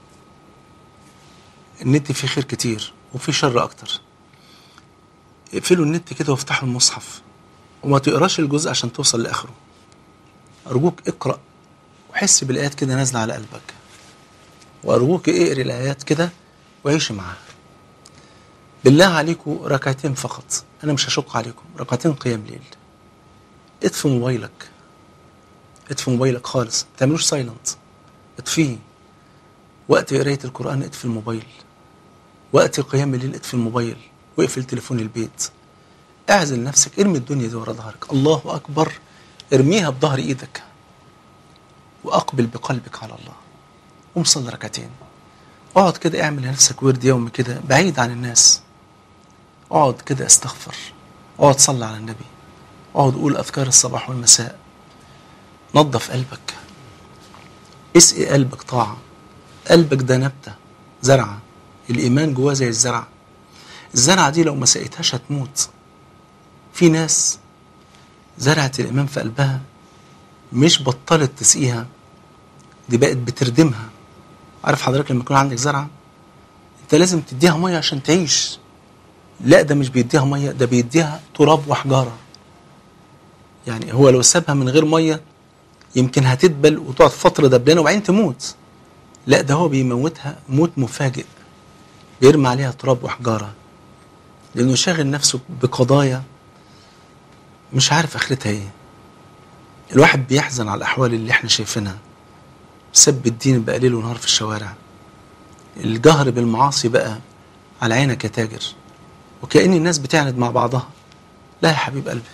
S2: النت فيه خير كتير وفيه شر أكتر اقفلوا النت كده وافتحوا المصحف وما تقراش الجزء عشان توصل لآخره أرجوك اقرأ وحس بالآيات كده نازلة على قلبك وأرجوك اقري الآيات كده وعيش معاها بالله عليكم ركعتين فقط أنا مش هشق عليكم ركعتين قيام ليل اطفي موبايلك اطفي موبايلك خالص ما تعملوش سايلنت اطفيه وقت قراية القرآن اطفي الموبايل وقت قيام الليل اطفي الموبايل واقفل تليفون البيت اعزل نفسك ارمي الدنيا دي ورا ظهرك الله أكبر ارميها بظهر ايدك واقبل بقلبك على الله قوم صلي ركعتين اقعد كده اعمل لنفسك ورد يومي كده بعيد عن الناس اقعد كده استغفر اقعد صلي على النبي اقعد قول اذكار الصباح والمساء نظف قلبك اسقي قلبك طاعة قلبك ده نبتة زرعة الإيمان جواه زي الزرعة الزرعة دي لو ما سقيتهاش هتموت في ناس زرعت الإيمان في قلبها مش بطلت تسقيها دي بقت بتردمها عارف حضرتك لما يكون عندك زرعة انت لازم تديها ميه عشان تعيش لا ده مش بيديها ميه ده بيديها تراب وحجاره يعني هو لو سابها من غير ميه يمكن هتدبل وتقعد فتره دبلانه وبعدين تموت لا ده هو بيموتها موت مفاجئ بيرمي عليها تراب وحجاره لانه شاغل نفسه بقضايا مش عارف اخرتها ايه الواحد بيحزن على الاحوال اللي احنا شايفينها سب الدين بقى ليل ونهار في الشوارع الجهر بالمعاصي بقى على عينك يا تاجر وكأن الناس بتعند مع بعضها لا يا حبيب قلبي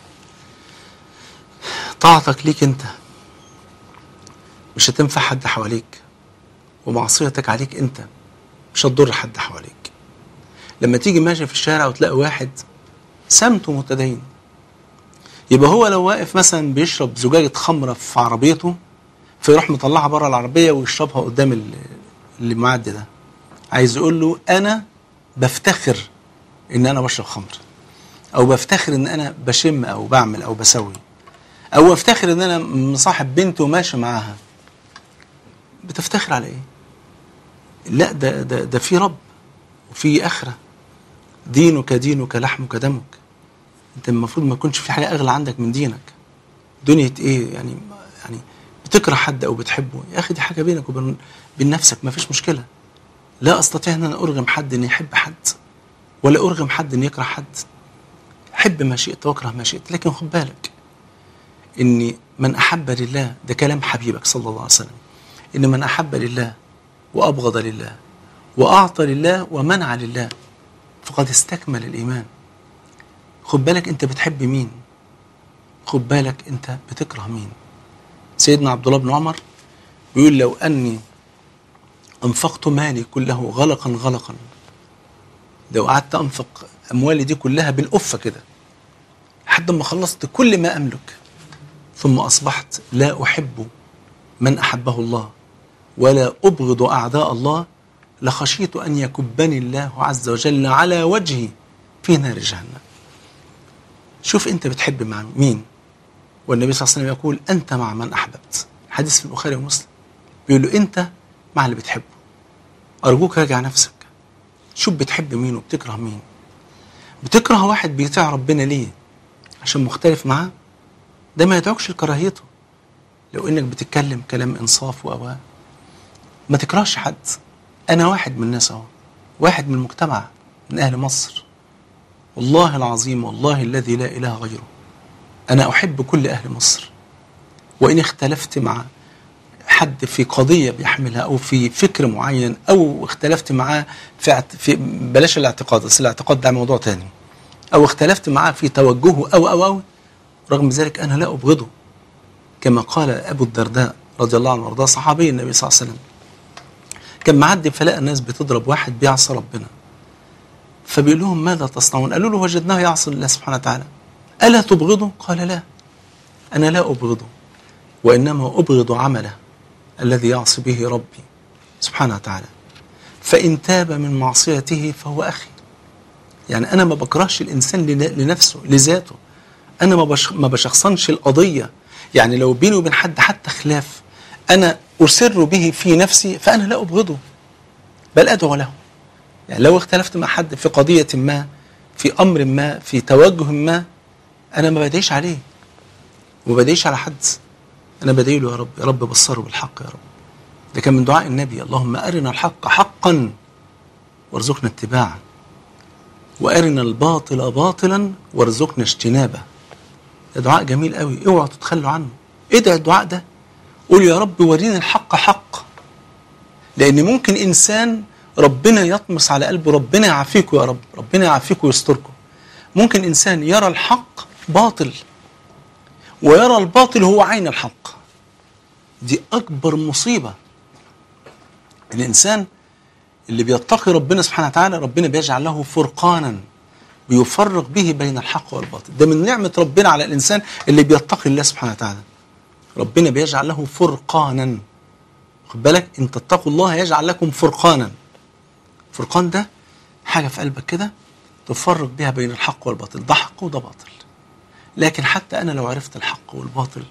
S2: طاعتك ليك انت مش هتنفع حد حواليك ومعصيتك عليك انت مش هتضر حد حواليك لما تيجي ماشي في الشارع وتلاقي واحد سمته متدين يبقى هو لو واقف مثلا بيشرب زجاجة خمرة في عربيته فيروح مطلعها بره العربية ويشربها قدام ال- اللي معدي ده عايز يقول له أنا بفتخر إن أنا بشرب خمر أو بفتخر إن أنا بشم أو بعمل أو بسوي أو بفتخر إن أنا مصاحب بنت وماشي معاها بتفتخر على إيه؟ لا ده ده ده في رب وفي آخرة دينك دينك لحمك دمك انت المفروض ما يكونش في حاجه اغلى عندك من دينك دنيا ايه يعني يعني بتكره حد او بتحبه يا اخي دي حاجه بينك وبين بين نفسك ما فيش مشكله لا استطيع ان انا ارغم حد ان يحب حد ولا ارغم حد ان يكره حد حب ما شئت واكره ما شئت لكن خد بالك ان من احب لله ده كلام حبيبك صلى الله عليه وسلم ان من احب لله وابغض لله واعطى لله ومنع لله فقد استكمل الايمان خد بالك انت بتحب مين خد بالك انت بتكره مين سيدنا عبد الله بن عمر بيقول لو اني انفقت مالي كله غلقا غلقا لو قعدت انفق اموالي دي كلها بالقفه كده لحد ما خلصت كل ما املك ثم اصبحت لا احب من احبه الله ولا ابغض اعداء الله لخشيت ان يكبني الله عز وجل على وجهي في نار جهنم شوف انت بتحب مع مين والنبي صلى الله عليه وسلم يقول انت مع من احببت حديث في البخاري ومسلم بيقول له انت مع اللي بتحبه ارجوك راجع نفسك شوف بتحب مين وبتكره مين بتكره واحد بيطيع ربنا ليه عشان مختلف معاه ده ما يدعوكش لكراهيته لو انك بتتكلم كلام انصاف و ما تكرهش حد انا واحد من الناس اهو واحد من المجتمع من اهل مصر والله العظيم والله الذي لا اله غيره انا احب كل اهل مصر وان اختلفت مع حد في قضيه بيحملها او في فكر معين او اختلفت معاه في, اعت- في بلاش الاعتقاد اصل الاعتقاد ده موضوع تاني او اختلفت معاه في توجهه او او او رغم ذلك انا لا ابغضه كما قال ابو الدرداء رضي الله عنه وارضاه صحابي النبي صلى الله عليه وسلم كان معدي فلقى الناس بتضرب واحد بيعصى ربنا فبيقول لهم ماذا تصنعون قالوا له وجدناه يعصي الله سبحانه وتعالى ألا تبغضه قال لا أنا لا أبغضه وإنما أبغض عمله الذي يعصي به ربي سبحانه وتعالى فإن تاب من معصيته فهو أخي يعني أنا ما بكرهش الإنسان لن- لنفسه لذاته أنا ما بش ما بشخصنش القضية يعني لو بيني وبين حد حتى خلاف أنا أسر به في نفسي فأنا لا أبغضه بل أدعو له يعني لو اختلفت مع حد في قضية ما في أمر ما في توجه ما أنا ما بدعيش عليه وما بدعيش على حد أنا بدعي له يا رب يا رب بصره بالحق يا رب ده كان من دعاء النبي اللهم أرنا الحق حقا وارزقنا اتباعه وأرنا الباطل باطلا وارزقنا اجتنابه ده دعاء جميل قوي اوعوا تتخلوا عنه ادعي الدعاء ده قول يا رب وريني الحق حق لان ممكن انسان ربنا يطمس على قلبه ربنا يعافيكم يا رب ربنا يعافيكم ويستركم ممكن انسان يرى الحق باطل ويرى الباطل هو عين الحق دي اكبر مصيبه الانسان اللي بيتقي ربنا سبحانه وتعالى ربنا بيجعل له فرقانا بيفرق به بين الحق والباطل ده من نعمه ربنا على الانسان اللي بيتقي الله سبحانه وتعالى ربنا بيجعل له فرقانا خد بالك ان تتقوا الله يجعل لكم فرقانا فرقان ده حاجه في قلبك كده تفرق بها بين الحق والباطل ده حق وده باطل لكن حتى انا لو عرفت الحق والباطل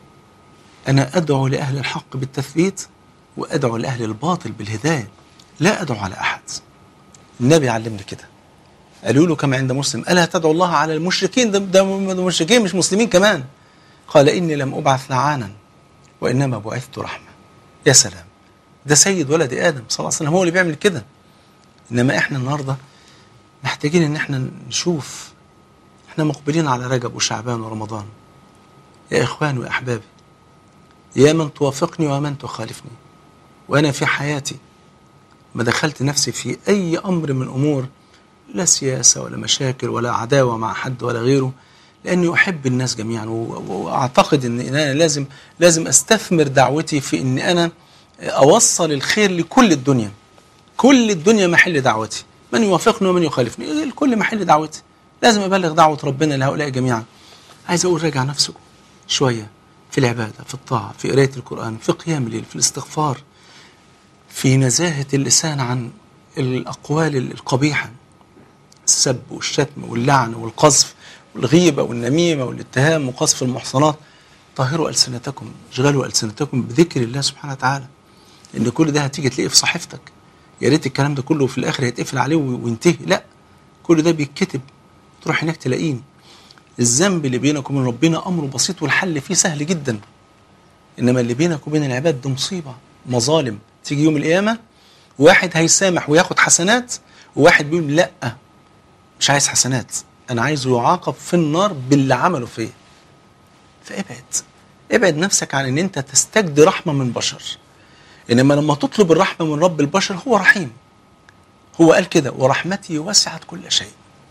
S2: انا ادعو لاهل الحق بالتثبيت وادعو لاهل الباطل بالهدايه لا ادعو على احد النبي علمني كده قالوا له كما عند مسلم ألا تدعو الله على المشركين ده, ده ده مشركين مش مسلمين كمان قال إني لم أبعث لعانا وإنما بعثت رحمة يا سلام ده سيد ولد آدم صلى الله عليه وسلم هو اللي بيعمل كده إنما إحنا النهاردة محتاجين إن إحنا نشوف إحنا مقبلين على رجب وشعبان ورمضان يا إخواني وأحبابي يا من توافقني ومن تخالفني وأنا في حياتي ما دخلت نفسي في أي أمر من أمور لا سياسة ولا مشاكل ولا عداوة مع حد ولا غيره لأني أحب الناس جميعا و- وأعتقد أن أنا لازم لازم أستثمر دعوتي في أن أنا أوصل الخير لكل الدنيا كل الدنيا محل دعوتي من يوافقني ومن يخالفني الكل محل دعوتي لازم أبلغ دعوة ربنا لهؤلاء جميعا عايز أقول راجع نفسكم شوية في العبادة في الطاعة في قراية القرآن في قيام الليل في الاستغفار في نزاهة اللسان عن الأقوال القبيحة السب والشتم واللعن والقذف والغيبة والنميمة والاتهام وقذف المحصنات طهروا ألسنتكم اشغلوا ألسنتكم بذكر الله سبحانه وتعالى إن كل ده هتيجي تلاقيه في صحيفتك يا ريت الكلام ده كله في الآخر هيتقفل عليه وينتهي لا كل ده بيتكتب تروح هناك تلاقيه الذنب اللي بينك وبين ربنا أمره بسيط والحل فيه سهل جدا إنما اللي بينك وبين العباد ده مصيبة مظالم تيجي يوم القيامة واحد هيسامح وياخد حسنات وواحد بيقول لأ مش عايز حسنات أنا عايزه يعاقب في النار باللي عمله فيا فابعد ابعد نفسك عن ان انت تستجدي رحمة من بشر انما لما تطلب الرحمة من رب البشر هو رحيم هو قال كده ورحمتي وسعت كل شيء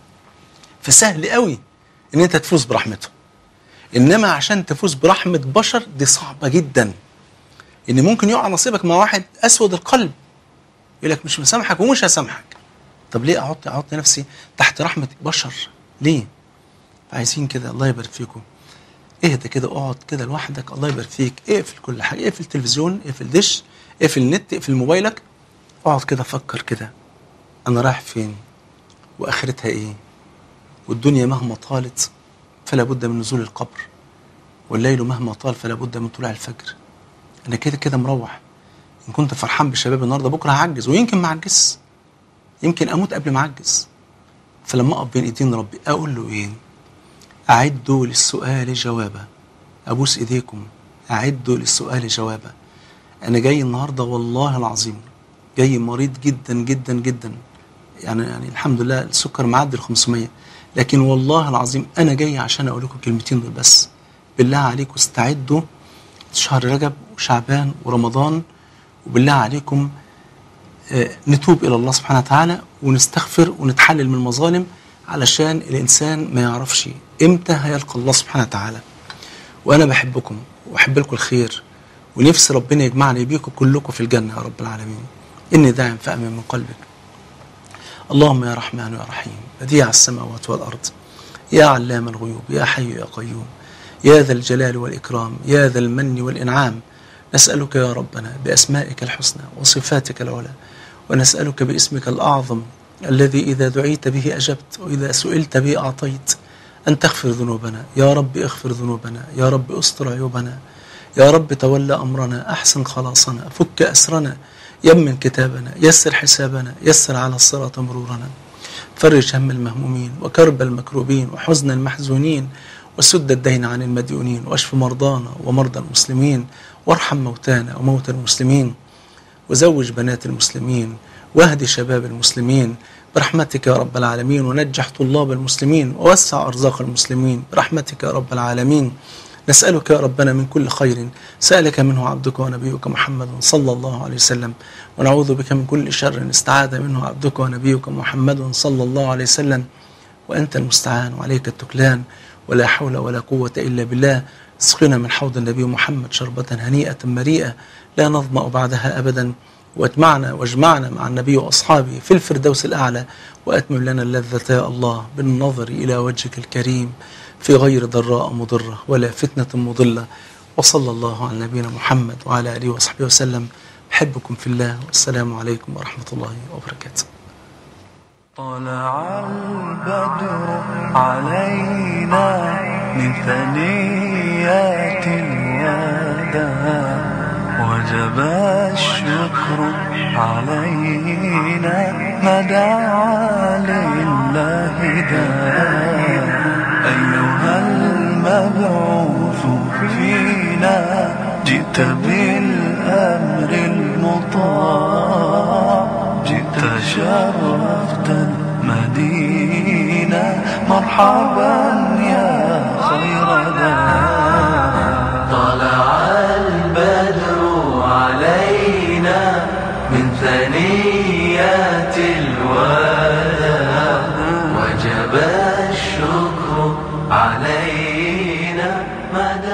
S2: فسهل قوي ان انت تفوز برحمته انما عشان تفوز برحمة بشر دي صعبة جدا ان ممكن يقع نصيبك مع واحد اسود القلب يقول لك مش مسامحك ومش هسامحك طب ليه احط احط نفسي تحت رحمة بشر ليه عايزين كده الله يبارك فيكم اهدى كده اقعد كده لوحدك الله يبارك فيك اقفل كل حاجه اقفل التلفزيون اقفل دش اقفل النت اقفل موبايلك اقعد كده فكر كده انا رايح فين واخرتها ايه والدنيا مهما طالت فلا بد من نزول القبر والليل مهما طال فلا بد من طلوع الفجر انا كده كده مروح ان كنت فرحان بالشباب النهارده بكره هعجز ويمكن ما اعجز يمكن اموت قبل ما اعجز فلما اقف بين ايدين ربي اقول له ايه أعدوا للسؤال جوابا أبوس إيديكم أعدوا للسؤال جوابا أنا جاي النهاردة والله العظيم جاي مريض جدا جدا جدا يعني يعني الحمد لله السكر معدي ال 500 لكن والله العظيم أنا جاي عشان أقول لكم الكلمتين دول بس بالله عليكم استعدوا شهر رجب وشعبان ورمضان وبالله عليكم آه، نتوب إلى الله سبحانه وتعالى ونستغفر ونتحلل من المظالم علشان الإنسان ما يعرفش إمتى هيلقى الله سبحانه وتعالى وأنا بحبكم وأحب لكم الخير ونفسي ربنا يجمعني بيكم كلكم في الجنة يا رب العالمين إني داعم فأمن من قلبك اللهم يا رحمن يا رحيم بديع السماوات والأرض يا علام الغيوب يا حي يا قيوم يا ذا الجلال والإكرام يا ذا المن والإنعام نسألك يا ربنا بأسمائك الحسنى وصفاتك العلى ونسألك باسمك الأعظم الذي إذا دعيت به أجبت وإذا سئلت به أعطيت أن تغفر ذنوبنا يا رب اغفر ذنوبنا يا رب استر عيوبنا يا رب تولى أمرنا أحسن خلاصنا فك أسرنا يمن كتابنا يسر حسابنا يسر على الصراط مرورنا فرج هم المهمومين وكرب المكروبين وحزن المحزونين وسد الدين عن المديونين واشف مرضانا ومرضى المسلمين وارحم موتانا وموتى المسلمين وزوج بنات المسلمين واهد شباب المسلمين برحمتك يا رب العالمين ونجح طلاب المسلمين ووسع أرزاق المسلمين برحمتك يا رب العالمين نسألك يا ربنا من كل خير سألك منه عبدك ونبيك محمد صلى الله عليه وسلم ونعوذ بك من كل شر استعاذ منه عبدك ونبيك محمد صلى الله عليه وسلم وأنت المستعان وعليك التكلان ولا حول ولا قوة إلا بالله اسقنا من حوض النبي محمد شربة هنيئة مريئة لا نظمأ بعدها أبدا واجمعنا واجمعنا مع النبي وأصحابه في الفردوس الأعلى وأتمم لنا اللذة يا الله بالنظر إلى وجهك الكريم في غير ضراء مضرة ولا فتنة مضلة وصلى الله على نبينا محمد وعلى آله وصحبه وسلم أحبكم في الله والسلام عليكم ورحمة الله وبركاته
S1: طلع البدر علينا من ثنيات الوداع وجب الشكر الشكر علينا ما دعا لله داع أيها المبعوث فينا جئت بالأمر المطاع جئت شرفت المدينة مرحبا يا خير داع
S3: طلع البدر علينا من ثنيات الوداع وجب الشكر علينا ما